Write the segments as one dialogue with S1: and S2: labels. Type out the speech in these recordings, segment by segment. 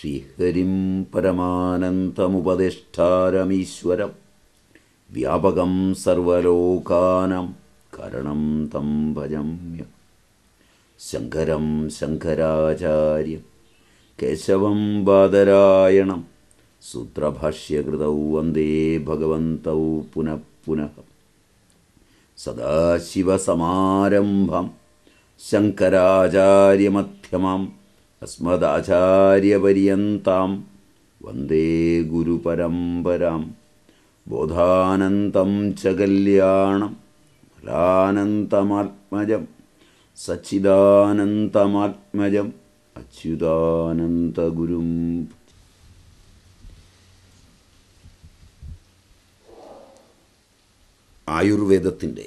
S1: ശ്രീഹരിം പരമാനന്തമുപദേഷ്ടാരമീശ്വരം വ്യാപകം സർവലോകാനാം കരണം തം ഭജമ്യ ശങ്കരം ശങ്കരാചാര്യം കേശവം ബാദരായണം സൂത്രഭാഷ്യകൃതൗ വന്ദേ ഭഗവന്തൗ പുനഃ പുനഃ സദാശിവസമാരംഭം ശങ്കരാചാര്യമധ്യമാം അസ്മദാചാര്യപര്യന്താം വന്ദേ ഗുരുപരമ്പരാം ബോധാനന്തം ച കല്യാണം ഫലാനന്തമാത്മജം സച്ചിദാനന്തമാത്മജം അച്യുതാനന്തഗുരും ആയുർവേദത്തിൻ്റെ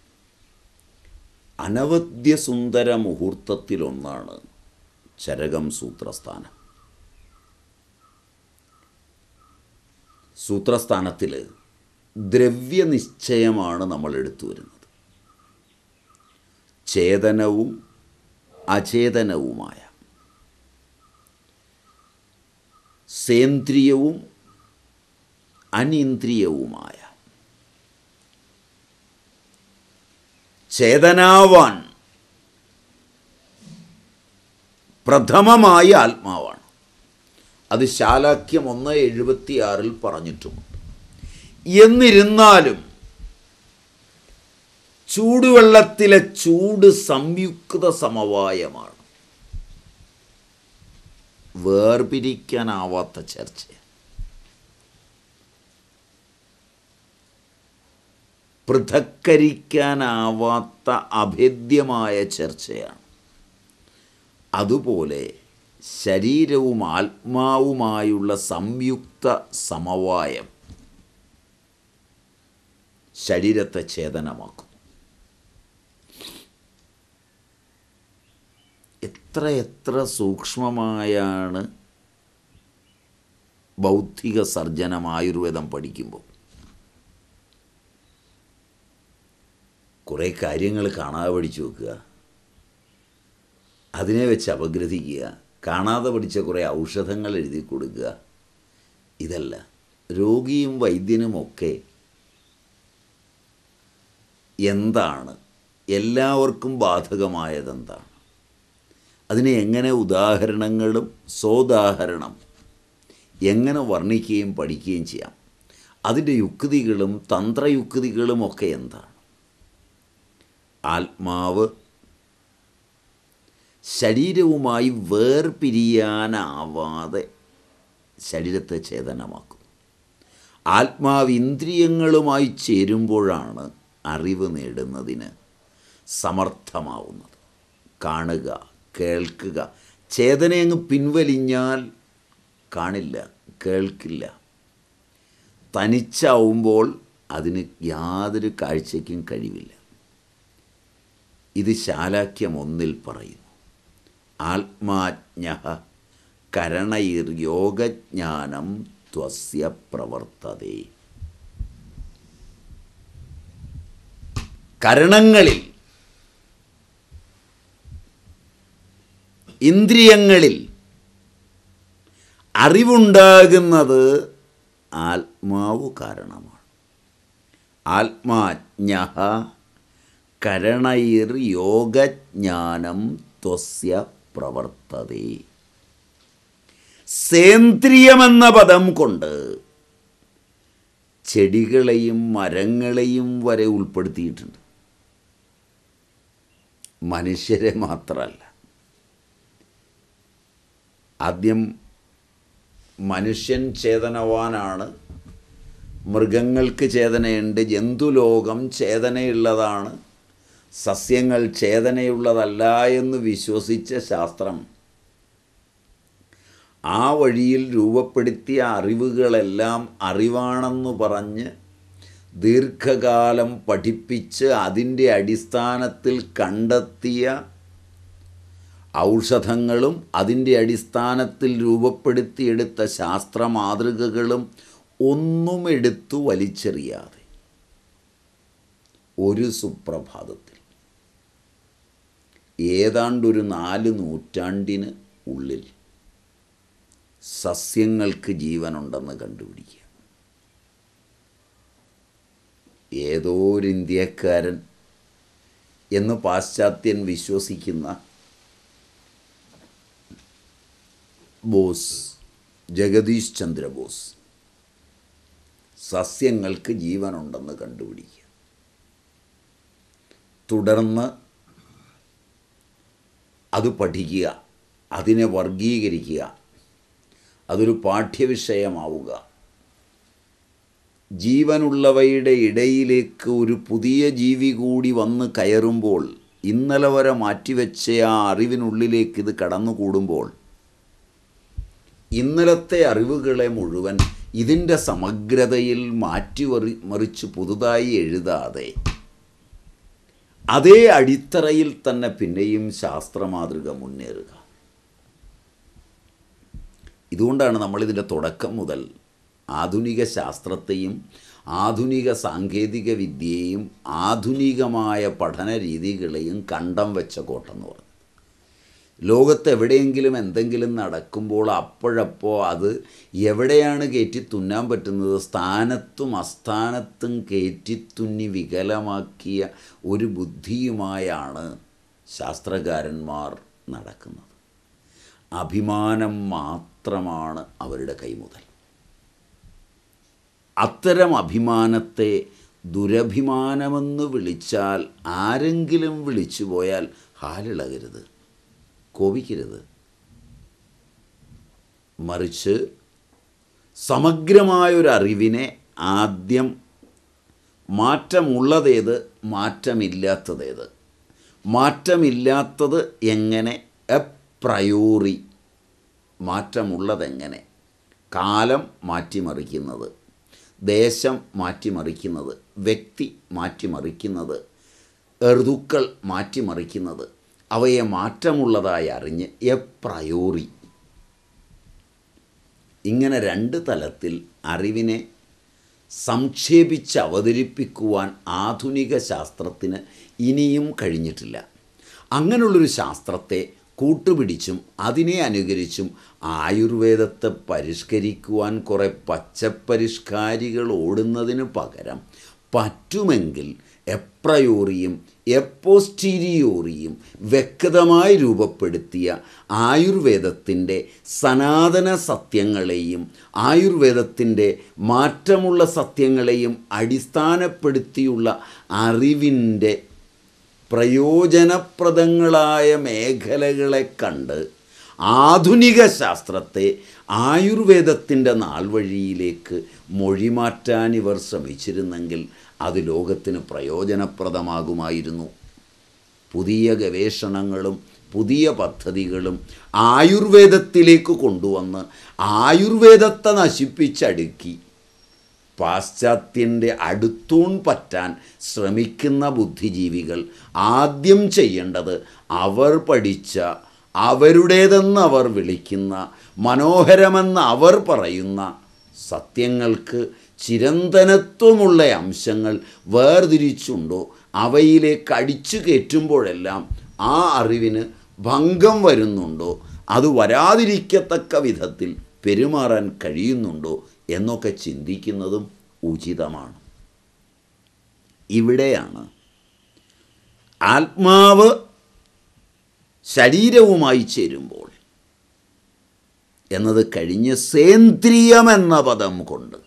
S1: അനവദ്യസുന്ദര മുഹൂർത്തത്തിലൊന്നാണ് ചരകം സൂത്രസ്ഥാനം സൂത്രസ്ഥാനത്തിൽ ദ്രവ്യനിശ്ചയമാണ് നമ്മൾ എടുത്തു വരുന്നത് ചേതനവും അചേതനവുമായ സേന്ദ്രിയവും അനിന്ദ്രിയവുമായ ചേതനാവാൻ പ്രഥമമായി ആത്മാവാണ് അത് ശാലാക്യം ഒന്ന് എഴുപത്തിയാറിൽ പറഞ്ഞിട്ടുമുണ്ട് എന്നിരുന്നാലും ചൂടുവെള്ളത്തിലെ ചൂട് സംയുക്ത സമവായമാണ് വേർപിരിക്കാനാവാത്ത ചർച്ച പൃഥക്കരിക്കാനാവാത്ത അഭേദ്യമായ ചർച്ചയാണ് അതുപോലെ ശരീരവും ആത്മാവുമായുള്ള സംയുക്ത സമവായം ശരീരത്തെ ചേതനമാക്കും എത്ര എത്ര സൂക്ഷ്മമായാണ് ബൗദ്ധിക സർജനം ആയുർവേദം പഠിക്കുമ്പോൾ കുറേ കാര്യങ്ങൾ കാണാതെ പഠിച്ചു വെക്കുക അതിനെ വെച്ച് അപഗ്രഥിക്കുക കാണാതെ പഠിച്ച കുറേ ഔഷധങ്ങൾ എഴുതി കൊടുക്കുക ഇതല്ല രോഗിയും വൈദ്യനുമൊക്കെ എന്താണ് എല്ലാവർക്കും ബാധകമായതെന്താണ് അതിനെ എങ്ങനെ ഉദാഹരണങ്ങളും സ്വോദാഹരണം എങ്ങനെ വർണ്ണിക്കുകയും പഠിക്കുകയും ചെയ്യാം അതിൻ്റെ യുക്തികളും തന്ത്രയുക്തികളും ഒക്കെ എന്താണ് ആത്മാവ് ശരീരവുമായി വേർപിരിയാനാവാതെ ശരീരത്തെ ചേതനമാക്കും ആത്മാവ് ഇന്ദ്രിയങ്ങളുമായി ചേരുമ്പോഴാണ് അറിവ് നേടുന്നതിന് സമർത്ഥമാവുന്നത് കാണുക കേൾക്കുക ചേതനയങ്ങ് പിൻവലിഞ്ഞാൽ കാണില്ല കേൾക്കില്ല തനിച്ചാവുമ്പോൾ അതിന് യാതൊരു കാഴ്ചയ്ക്കും കഴിവില്ല ഇത് ശാലാക്യം ഒന്നിൽ പറയുന്നു ആത്മാജ്ഞ കരണയിർ യോഗജ്ഞാനം ത്വസ്യ പ്രവർത്തതേ കരണങ്ങളിൽ ഇന്ദ്രിയങ്ങളിൽ അറിവുണ്ടാകുന്നത് ആത്മാവ് കാരണമാണ് ആത്മാജ്ഞ കരണയിർ യോഗജ്ഞാനം ത്വസ്യ പ്രവർത്തതേ സേന്ദ്രിയമെന്ന പദം കൊണ്ട് ചെടികളെയും മരങ്ങളെയും വരെ ഉൾപ്പെടുത്തിയിട്ടുണ്ട് മനുഷ്യരെ മാത്രമല്ല ആദ്യം മനുഷ്യൻ ചേതനവാനാണ് മൃഗങ്ങൾക്ക് ചേതനയുണ്ട് ജന്തുലോകം ചേതനയുള്ളതാണ് സസ്യങ്ങൾ ചേതനയുള്ളതല്ല എന്ന് വിശ്വസിച്ച ശാസ്ത്രം ആ വഴിയിൽ രൂപപ്പെടുത്തിയ അറിവുകളെല്ലാം അറിവാണെന്ന് പറഞ്ഞ് ദീർഘകാലം പഠിപ്പിച്ച് അതിൻ്റെ അടിസ്ഥാനത്തിൽ കണ്ടെത്തിയ ഔഷധങ്ങളും അതിൻ്റെ അടിസ്ഥാനത്തിൽ രൂപപ്പെടുത്തിയെടുത്ത ശാസ്ത്ര മാതൃകകളും ഒന്നും എടുത്തു വലിച്ചെറിയാതെ ഒരു സുപ്രഭാതത്തിൽ ഏതാണ്ടൊരു നാല് നൂറ്റാണ്ടിന് ഉള്ളിൽ സസ്യങ്ങൾക്ക് ജീവനുണ്ടെന്ന് കണ്ടുപിടിക്കുക ഏതോ ഒരു ഇന്ത്യക്കാരൻ എന്ന് പാശ്ചാത്യൻ വിശ്വസിക്കുന്ന ബോസ് ജഗദീഷ് ചന്ദ്ര ബോസ് സസ്യങ്ങൾക്ക് ജീവനുണ്ടെന്ന് കണ്ടുപിടിക്കുക തുടർന്ന് അത് പഠിക്കുക അതിനെ വർഗീകരിക്കുക അതൊരു പാഠ്യവിഷയമാവുക ജീവനുള്ളവയുടെ ഇടയിലേക്ക് ഒരു പുതിയ ജീവി കൂടി വന്ന് കയറുമ്പോൾ ഇന്നലെ വരെ മാറ്റിവെച്ച ആ അറിവിനുള്ളിലേക്ക് ഇത് കടന്നുകൂടുമ്പോൾ ഇന്നലത്തെ അറിവുകളെ മുഴുവൻ ഇതിൻ്റെ സമഗ്രതയിൽ മാറ്റിവറി മറിച്ച് പുതുതായി എഴുതാതെ അതേ അടിത്തറയിൽ തന്നെ പിന്നെയും ശാസ്ത്രമാതൃക മുന്നേറുക ഇതുകൊണ്ടാണ് നമ്മളിതിൻ്റെ തുടക്കം മുതൽ ആധുനിക ശാസ്ത്രത്തെയും ആധുനിക സാങ്കേതിക വിദ്യയെയും ആധുനികമായ പഠന രീതികളെയും കണ്ടം വെച്ച കോട്ടെന്ന് പറഞ്ഞു ലോകത്ത് എവിടെയെങ്കിലും എന്തെങ്കിലും നടക്കുമ്പോൾ അപ്പോഴപ്പോൾ അത് എവിടെയാണ് കയറ്റി തുന്നാൻ പറ്റുന്നത് സ്ഥാനത്തും അസ്ഥാനത്തും കയറ്റിത്തുന്നി വികലമാക്കിയ ഒരു ബുദ്ധിയുമായാണ് ശാസ്ത്രകാരന്മാർ നടക്കുന്നത് അഭിമാനം മാത്രമാണ് അവരുടെ കൈമുതൽ അത്തരം അഭിമാനത്തെ ദുരഭിമാനമെന്ന് വിളിച്ചാൽ ആരെങ്കിലും വിളിച്ചു പോയാൽ ഹാലിളകരുത് കോപിക്കരുത് മറിച്ച് സമഗ്രമായൊരറിവിനെ ആദ്യം മാറ്റമുള്ളതേത് മാറ്റമില്ലാത്തതേത് മാറ്റമില്ലാത്തത് എങ്ങനെ എപ്രയോറി മാറ്റമുള്ളതെങ്ങനെ കാലം മാറ്റിമറിക്കുന്നത് ദേശം മാറ്റിമറിക്കുന്നത് വ്യക്തി മാറ്റിമറിക്കുന്നത് ഋതുക്കൾ മാറ്റിമറിക്കുന്നത് അവയെ മാറ്റമുള്ളതായി അറിഞ്ഞ് എപ്രയോറി ഇങ്ങനെ രണ്ട് തലത്തിൽ അറിവിനെ സംക്ഷേപിച്ച് അവതരിപ്പിക്കുവാൻ ആധുനിക ശാസ്ത്രത്തിന് ഇനിയും കഴിഞ്ഞിട്ടില്ല അങ്ങനെയുള്ളൊരു ശാസ്ത്രത്തെ കൂട്ടുപിടിച്ചും അതിനെ അനുകരിച്ചും ആയുർവേദത്തെ പരിഷ്കരിക്കുവാൻ കുറേ പച്ചപ്പരിഷ്കാരികൾ ഓടുന്നതിന് പകരം പറ്റുമെങ്കിൽ എപ്രയോറിയും എപ്പോസ്റ്റീരിയോറിയും വ്യക്തമായി രൂപപ്പെടുത്തിയ ആയുർവേദത്തിൻ്റെ സനാതന സത്യങ്ങളെയും ആയുർവേദത്തിൻ്റെ മാറ്റമുള്ള സത്യങ്ങളെയും അടിസ്ഥാനപ്പെടുത്തിയുള്ള അറിവിൻ്റെ പ്രയോജനപ്രദങ്ങളായ മേഖലകളെ കണ്ട് ആധുനിക ശാസ്ത്രത്തെ ആയുർവേദത്തിൻ്റെ നാൾവഴിയിലേക്ക് മൊഴിമാറ്റാൻ ഇവർ ശ്രമിച്ചിരുന്നെങ്കിൽ അത് ലോകത്തിന് പ്രയോജനപ്രദമാകുമായിരുന്നു പുതിയ ഗവേഷണങ്ങളും പുതിയ പദ്ധതികളും ആയുർവേദത്തിലേക്ക് കൊണ്ടുവന്ന് ആയുർവേദത്തെ നശിപ്പിച്ചടുക്കി പാശ്ചാത്യൻ്റെ അടുത്തൂൺ പറ്റാൻ ശ്രമിക്കുന്ന ബുദ്ധിജീവികൾ ആദ്യം ചെയ്യേണ്ടത് അവർ പഠിച്ച അവരുടേതെന്ന് അവർ വിളിക്കുന്ന മനോഹരമെന്ന് അവർ പറയുന്ന സത്യങ്ങൾക്ക് ചിരന്തനത്വമുള്ള അംശങ്ങൾ വേർതിരിച്ചുണ്ടോ അവയിലേക്ക് അടിച്ചു കയറ്റുമ്പോഴെല്ലാം ആ അറിവിന് ഭംഗം വരുന്നുണ്ടോ അത് വരാതിരിക്കത്തക്ക വിധത്തിൽ പെരുമാറാൻ കഴിയുന്നുണ്ടോ എന്നൊക്കെ ചിന്തിക്കുന്നതും ഉചിതമാണ് ഇവിടെയാണ് ആത്മാവ് ശരീരവുമായി ചേരുമ്പോൾ എന്നത് കഴിഞ്ഞ് സേന്ദ്രിയം എന്ന പദം കൊണ്ട്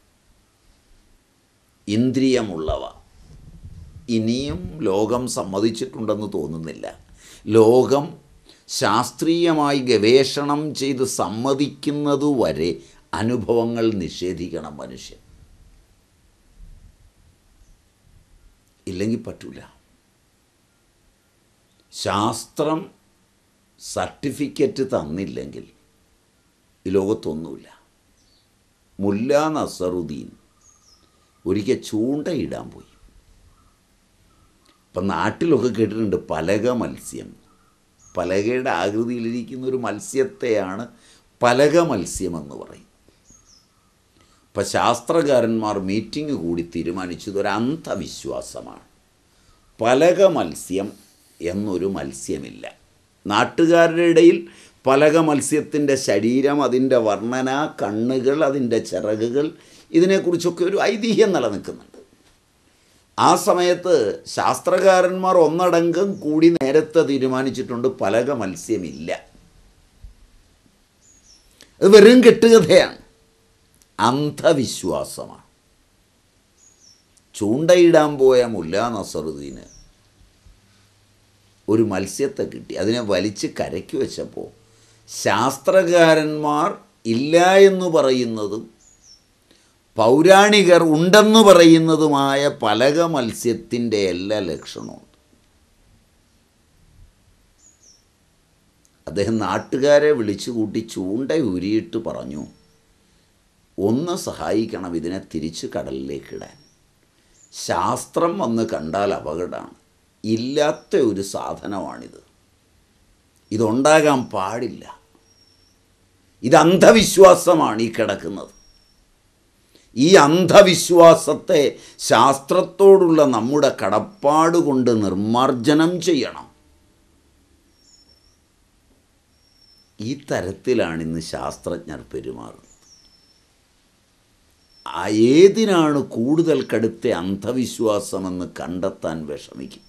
S1: ഇന്ദ്രിയമുള്ളവ ഇനിയും ലോകം സമ്മതിച്ചിട്ടുണ്ടെന്ന് തോന്നുന്നില്ല ലോകം ശാസ്ത്രീയമായി ഗവേഷണം ചെയ്ത് സമ്മതിക്കുന്നതുവരെ അനുഭവങ്ങൾ നിഷേധിക്കണം മനുഷ്യൻ ഇല്ലെങ്കിൽ പറ്റൂല ശാസ്ത്രം സർട്ടിഫിക്കറ്റ് തന്നില്ലെങ്കിൽ ഈ ലോകത്തൊന്നുമില്ല മുല്ല നസറുദ്ദീൻ ഒരിക്കൽ ചൂണ്ടയിടാൻ പോയി ഇപ്പം നാട്ടിലൊക്കെ കേട്ടിട്ടുണ്ട് പലക മത്സ്യം പലകയുടെ ആകൃതിയിലിരിക്കുന്ന ഒരു മത്സ്യത്തെയാണ് പലക മത്സ്യമെന്ന് പറയും ഇപ്പം ശാസ്ത്രകാരന്മാർ മീറ്റിംഗ് കൂടി തീരുമാനിച്ചത് ഒരു അന്ധവിശ്വാസമാണ് പലക മത്സ്യം എന്നൊരു മത്സ്യമില്ല നാട്ടുകാരുടെ ഇടയിൽ പലക മത്സ്യത്തിൻ്റെ ശരീരം അതിൻ്റെ വർണ്ണന കണ്ണുകൾ അതിൻ്റെ ചിറകുകൾ ഇതിനെക്കുറിച്ചൊക്കെ ഒരു ഐതിഹ്യം നിലനിൽക്കുന്നുണ്ട് ആ സമയത്ത് ശാസ്ത്രകാരന്മാർ ഒന്നടങ്കം കൂടി നേരത്തെ തീരുമാനിച്ചിട്ടുണ്ട് പലക മത്സ്യമില്ല അത് വെറും കെട്ടുകഥയാണ് അന്ധവിശ്വാസമാണ് ചൂണ്ടയിടാൻ പോയ മുല്ല നസറുദ്ദീന് ഒരു മത്സ്യത്തെ കിട്ടി അതിനെ വലിച്ച് കരയ്ക്ക് വെച്ചപ്പോൾ ശാസ്ത്രകാരന്മാർ ഇല്ല എന്ന് പറയുന്നതും പൗരാണികർ ഉണ്ടെന്ന് പറയുന്നതുമായ പലക മത്സ്യത്തിൻ്റെ എല്ലാ ലക്ഷണവും അദ്ദേഹം നാട്ടുകാരെ വിളിച്ചു കൂട്ടി ചൂണ്ട ഉരിയിട്ട് പറഞ്ഞു ഒന്ന് സഹായിക്കണം ഇതിനെ തിരിച്ച് കടലിലേക്കിടാൻ ശാസ്ത്രം വന്ന് കണ്ടാൽ അപകടമാണ് ഇല്ലാത്ത ഒരു സാധനമാണിത് ഇതുണ്ടാകാൻ പാടില്ല ഇത് അന്ധവിശ്വാസമാണ് ഈ കിടക്കുന്നത് ഈ അന്ധവിശ്വാസത്തെ ശാസ്ത്രത്തോടുള്ള നമ്മുടെ കടപ്പാട് കൊണ്ട് നിർമാർജനം ചെയ്യണം ഈ തരത്തിലാണ് ഇന്ന് ശാസ്ത്രജ്ഞർ പെരുമാറുന്നത് ആ ഏതിനാണ് കൂടുതൽ കടുത്ത അന്ധവിശ്വാസമെന്ന് കണ്ടെത്താൻ വിഷമിക്കും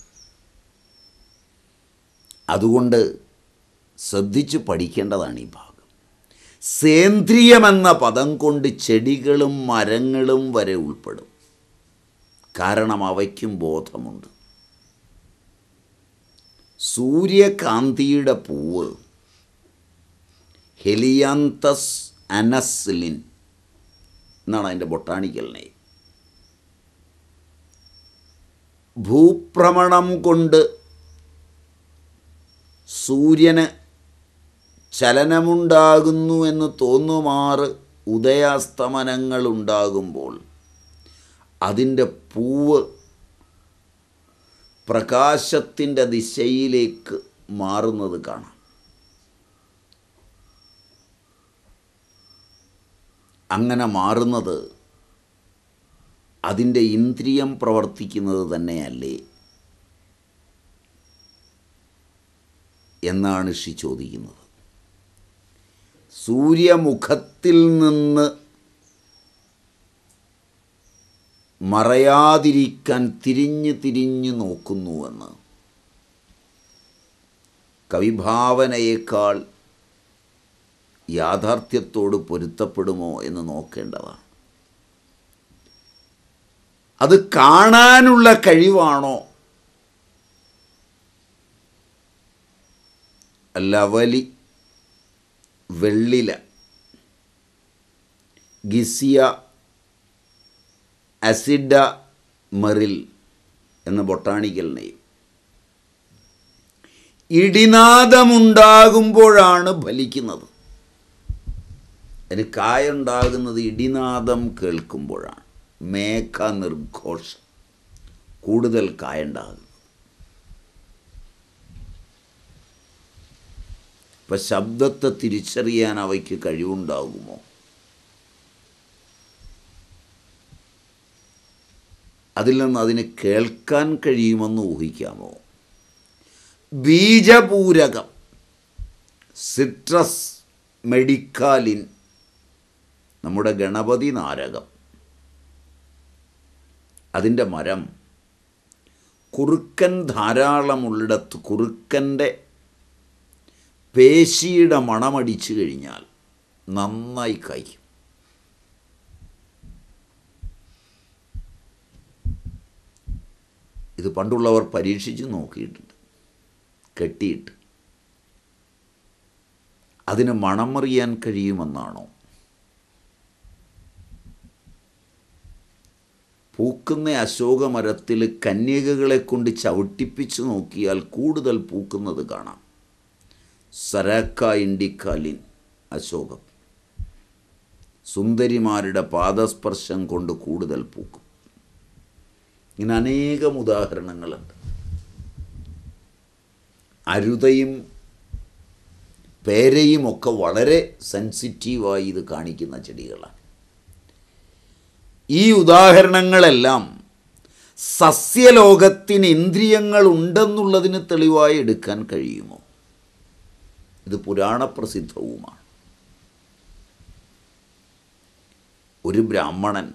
S1: അതുകൊണ്ട് ശ്രദ്ധിച്ച് പഠിക്കേണ്ടതാണ് ഈ ഭാഗം സേന്ദ്രിയമെന്ന പദം കൊണ്ട് ചെടികളും മരങ്ങളും വരെ ഉൾപ്പെടും കാരണം അവയ്ക്കും ബോധമുണ്ട് സൂര്യകാന്തിയുടെ പൂവ് ഹെലിയാന്തസ് അനസ്ലിൻ എന്നാണ് അതിൻ്റെ ബൊട്ടാണിക്കൽ നെയ് ഭൂഭ്രമണം കൊണ്ട് സൂര്യന് ചലനമുണ്ടാകുന്നു എന്ന് തോന്നുമാറ് ഉദയാസ്തമനങ്ങൾ ഉണ്ടാകുമ്പോൾ അതിൻ്റെ പൂവ് പ്രകാശത്തിൻ്റെ ദിശയിലേക്ക് മാറുന്നത് കാണാം അങ്ങനെ മാറുന്നത് അതിൻ്റെ ഇന്ദ്രിയം പ്രവർത്തിക്കുന്നത് തന്നെയല്ലേ എന്നാണ് ഋഷി ചോദിക്കുന്നത് സൂര്യമുഖത്തിൽ നിന്ന് മറയാതിരിക്കാൻ തിരിഞ്ഞ് തിരിഞ്ഞ് നോക്കുന്നുവെന്ന് കവിഭാവനയേക്കാൾ യാഥാർത്ഥ്യത്തോട് പൊരുത്തപ്പെടുമോ എന്ന് നോക്കേണ്ടതാണ് അത് കാണാനുള്ള കഴിവാണോ ലവലി വെള്ളില ഗിസിയ അസിഡ മെറിൽ എന്ന ബൊട്ടാണിക്കൽ നെയ്യും ഇടിനാദമുണ്ടാകുമ്പോഴാണ് ഫലിക്കുന്നത് അതിന് കായുണ്ടാകുന്നത് ഇടിനാദം കേൾക്കുമ്പോഴാണ് മേഘ നിർഘോഷം കൂടുതൽ കായുണ്ടാകുന്നത് ഇപ്പം ശബ്ദത്തെ തിരിച്ചറിയാൻ അവയ്ക്ക് കഴിവുണ്ടാകുമോ അതിൽ നിന്ന് അതിന് കേൾക്കാൻ കഴിയുമെന്ന് ഊഹിക്കാമോ ബീജപൂരകം സിട്രസ് മെഡിക്കാലിൻ നമ്മുടെ ഗണപതി നാരകം അതിൻ്റെ മരം കുറുക്കൻ ധാരാളമുള്ളിടത്ത് കുറുക്കൻ്റെ പേശിയുടെ മണമടിച്ചു കഴിഞ്ഞാൽ നന്നായി കായ്ക്കും ഇത് പണ്ടുള്ളവർ പരീക്ഷിച്ച് നോക്കിയിട്ടുണ്ട് കെട്ടിയിട്ട് അതിന് മണമറിയാൻ കഴിയുമെന്നാണോ പൂക്കുന്ന അശോകമരത്തിൽ കന്യകകളെ കൊണ്ട് ചവിട്ടിപ്പിച്ച് നോക്കിയാൽ കൂടുതൽ പൂക്കുന്നത് കാണാം സരാക്ക ഇൻഡിക്കാലിൻ അശോകം സുന്ദരിമാരുടെ പാദസ്പർശം കൊണ്ട് കൂടുതൽ പൂക്കും ഇങ്ങനെ അനേകം ഉദാഹരണങ്ങളുണ്ട് അരുതയും പേരയും ഒക്കെ വളരെ സെൻസിറ്റീവായി ഇത് കാണിക്കുന്ന ചെടികളാണ് ഈ ഉദാഹരണങ്ങളെല്ലാം സസ്യലോകത്തിന് ഇന്ദ്രിയങ്ങൾ ഉണ്ടെന്നുള്ളതിന് തെളിവായി എടുക്കാൻ കഴിയുമോ ഇത് പുരാണപ്രസിദ്ധവുമാണ് ഒരു ബ്രാഹ്മണൻ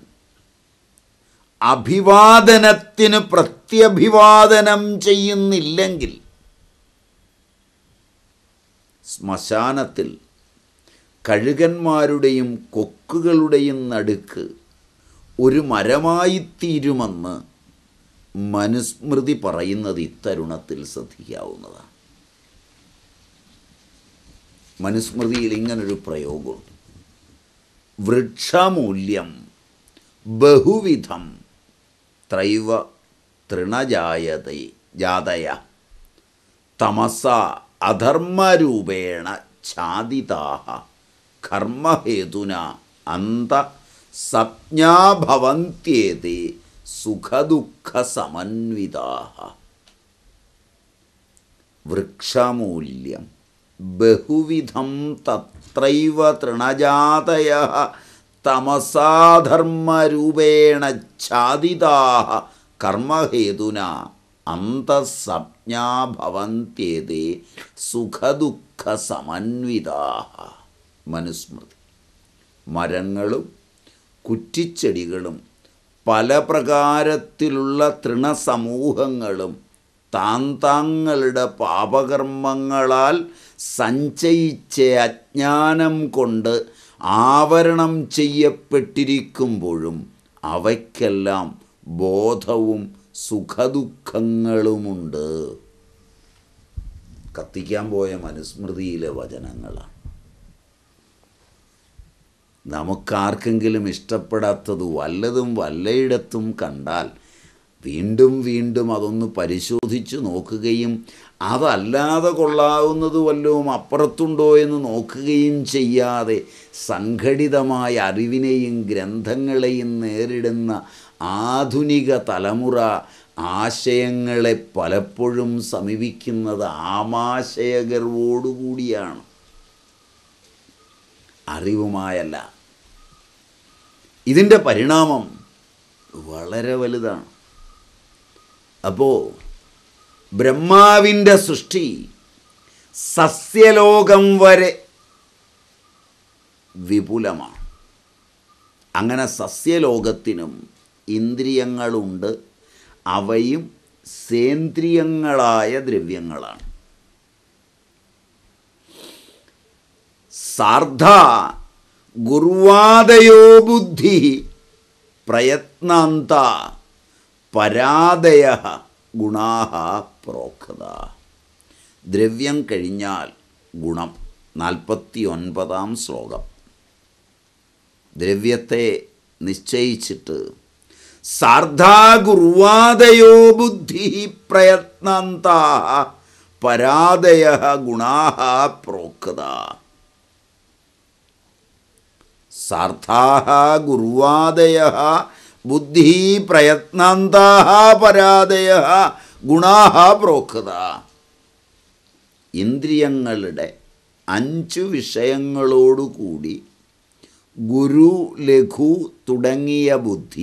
S1: അഭിവാദനത്തിന് പ്രത്യഭിവാദനം ചെയ്യുന്നില്ലെങ്കിൽ ശ്മശാനത്തിൽ കഴുകന്മാരുടെയും കൊക്കുകളുടെയും നടുക്ക് ഒരു മരമായിത്തീരുമെന്ന് മനുസ്മൃതി പറയുന്നത് ഇത്തരുണത്തിൽ ശ്രദ്ധിക്കാവുന്നതാണ് മനുസ്മൃതിയിൽ ഇങ്ങനൊരു പ്രയോഗമുണ്ട് വൃക്ഷമൂല്യം ബഹുവിധം ത്രൈവ തൃണജായത ജാതയ തമസ അധർമ്മരൂപേണ ഛാദിതാഹ കർമ്മഹേതുന അന്ത സജ്ഞാഭവന്ത്യേതേ സുഖദുഃഖസമന്വിതാഹ വൃക്ഷമൂല്യം ബഹുവിധം തത്രൈവ തൃണജാതയ തമസാധർമ്മരൂപേണ ഛാദിതാഹ കർമ്മഹേതുന അന്തസജ്ഞാഭവന്ത്യേതേ സുഖദുഃഖസമന്വിതാഹ മനുസ്മൃതി മരങ്ങളും കുറ്റിച്ചെടികളും പല പ്രകാരത്തിലുള്ള തൃണസമൂഹങ്ങളും താന്താങ്ങളുടെ പാപകർമ്മങ്ങളാൽ സഞ്ചയിച്ച അജ്ഞാനം കൊണ്ട് ആവരണം ചെയ്യപ്പെട്ടിരിക്കുമ്പോഴും അവയ്ക്കെല്ലാം ബോധവും സുഖദുഃഖങ്ങളുമുണ്ട് കത്തിക്കാൻ പോയ മനുസ്മൃതിയിലെ വചനങ്ങളാണ് നമുക്കാർക്കെങ്കിലും ഇഷ്ടപ്പെടാത്തത് വല്ലതും വല്ലയിടത്തും കണ്ടാൽ വീണ്ടും വീണ്ടും അതൊന്ന് പരിശോധിച്ച് നോക്കുകയും അതല്ലാതെ കൊള്ളാവുന്നത് വല്ലതും അപ്പുറത്തുണ്ടോ എന്ന് നോക്കുകയും ചെയ്യാതെ സംഘടിതമായ അറിവിനെയും ഗ്രന്ഥങ്ങളെയും നേരിടുന്ന ആധുനിക തലമുറ ആശയങ്ങളെ പലപ്പോഴും സമീപിക്കുന്നത് ആമാശയഗർവോടുകൂടിയാണ് അറിവുമായല്ല ഇതിൻ്റെ പരിണാമം വളരെ വലുതാണ് അപ്പോൾ ബ്രഹ്മാവിൻ്റെ സൃഷ്ടി സസ്യലോകം വരെ വിപുലമാണ് അങ്ങനെ സസ്യലോകത്തിനും ഇന്ദ്രിയങ്ങളുണ്ട് അവയും സേന്ദ്രിയങ്ങളായ ദ്രവ്യങ്ങളാണ് സാർദ്ധ ഗുർവാദയോ ബുദ്ധി പ്രയത്നാന്ത പരാദയ ഗുണാഹ പ്രോക്ത ദ്രവ്യം കഴിഞ്ഞാൽ ഗുണം നാൽപ്പത്തി ഒൻപതാം ശ്ലോകം ദ്രവ്യത്തെ നിശ്ചയിച്ചിട്ട് സാർദ്ധാഗുർവാദയോ ബുദ്ധി പ്രയത്നാന്ത പരാദയ ഗുണാഹ പ്രോക്ത സാർത്ഥാഹ ഗുർവാദയ ബുദ്ധി പ്രയത്നാന്താ പരാദയ ഗുണാഹ പ്രോക്ത ഇന്ദ്രിയങ്ങളുടെ അഞ്ചു വിഷയങ്ങളോടുകൂടി ഗുരു ലഘു തുടങ്ങിയ ബുദ്ധി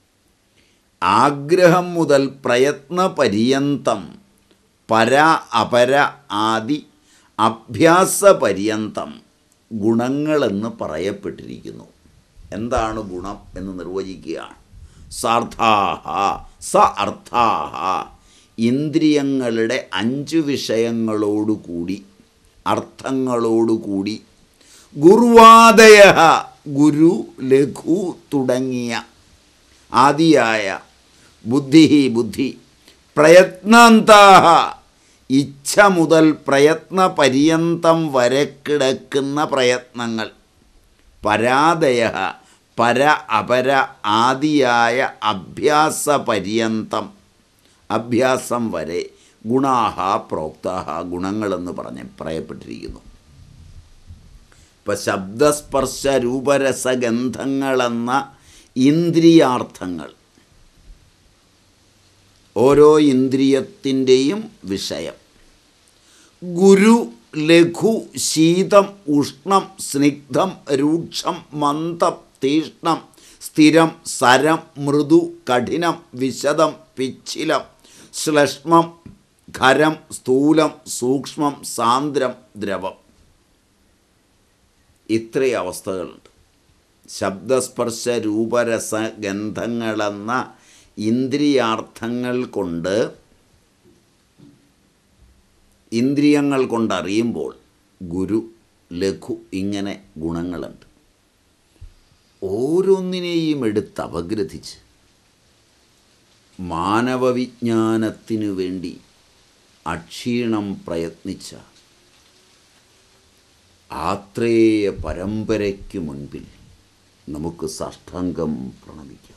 S1: ആഗ്രഹം മുതൽ പ്രയത്നപര്യന്തം പര അപര ആദി അഭ്യാസപര്യന്തം ഗുണങ്ങളെന്ന് പറയപ്പെട്ടിരിക്കുന്നു എന്താണ് ഗുണം എന്ന് നിർവചിക്കുകയാണ് സാർത്ഥാഹ സ അർത്ഥാഹ ഇന്ദ്രിയങ്ങളുടെ അഞ്ച് വിഷയങ്ങളോടുകൂടി അർത്ഥങ്ങളോടുകൂടി ഗുർവാദയ ഗുരു ലഘു തുടങ്ങിയ ആദിയായ ബുദ്ധി ബുദ്ധി പ്രയത്നാന്താഹ ഇച്ഛ മുതൽ പ്രയത്ന പര്യന്തം വരെ കിടക്കുന്ന പ്രയത്നങ്ങൾ പരാദയ പര അപര ആദിയായ അഭ്യാസ പര്യന്തം അഭ്യാസം വരെ ഗുണാഹ പ്രോക്താഹ ഗുണങ്ങളെന്ന് പറഞ്ഞ് പറയപ്പെട്ടിരിക്കുന്നു ഇപ്പം ശബ്ദസ്പർശ രൂപരസഗന്ധങ്ങളെന്ന ഇന്ദ്രിയാർത്ഥങ്ങൾ ഓരോ ഇന്ദ്രിയത്തിൻ്റെയും വിഷയം ഗുരു ലഘു ശീതം ഉഷ്ണം സ്നിഗ്ധം രൂക്ഷം മന്ദം തീഷ്ണം സ്ഥിരം സരം മൃദു കഠിനം വിശദം പിച്ചിലം ശ്ലഷ്മം ഖരം സ്ഥൂലം സൂക്ഷ്മം സാന്ദ്രം ദ്രവം ഇത്രയും അവസ്ഥകളുണ്ട് ശബ്ദസ്പർശ രൂപരസ ഗന്ധങ്ങളെന്ന ഇന്ദ്രിയാർത്ഥങ്ങൾ കൊണ്ട് ഇന്ദ്രിയങ്ങൾ കൊണ്ടറിയുമ്പോൾ ഗുരു ലഘു ഇങ്ങനെ ഗുണങ്ങളുണ്ട് ഓരോന്നിനെയും എടുത്ത് അപഗ്രഥിച്ച് മാനവവിജ്ഞാനത്തിനു വേണ്ടി അക്ഷീണം പ്രയത്നിച്ച ആത്രേയ പരമ്പരയ്ക്ക് മുൻപിൽ നമുക്ക് സാഷ്ടാംഗം പ്രണമിക്കാം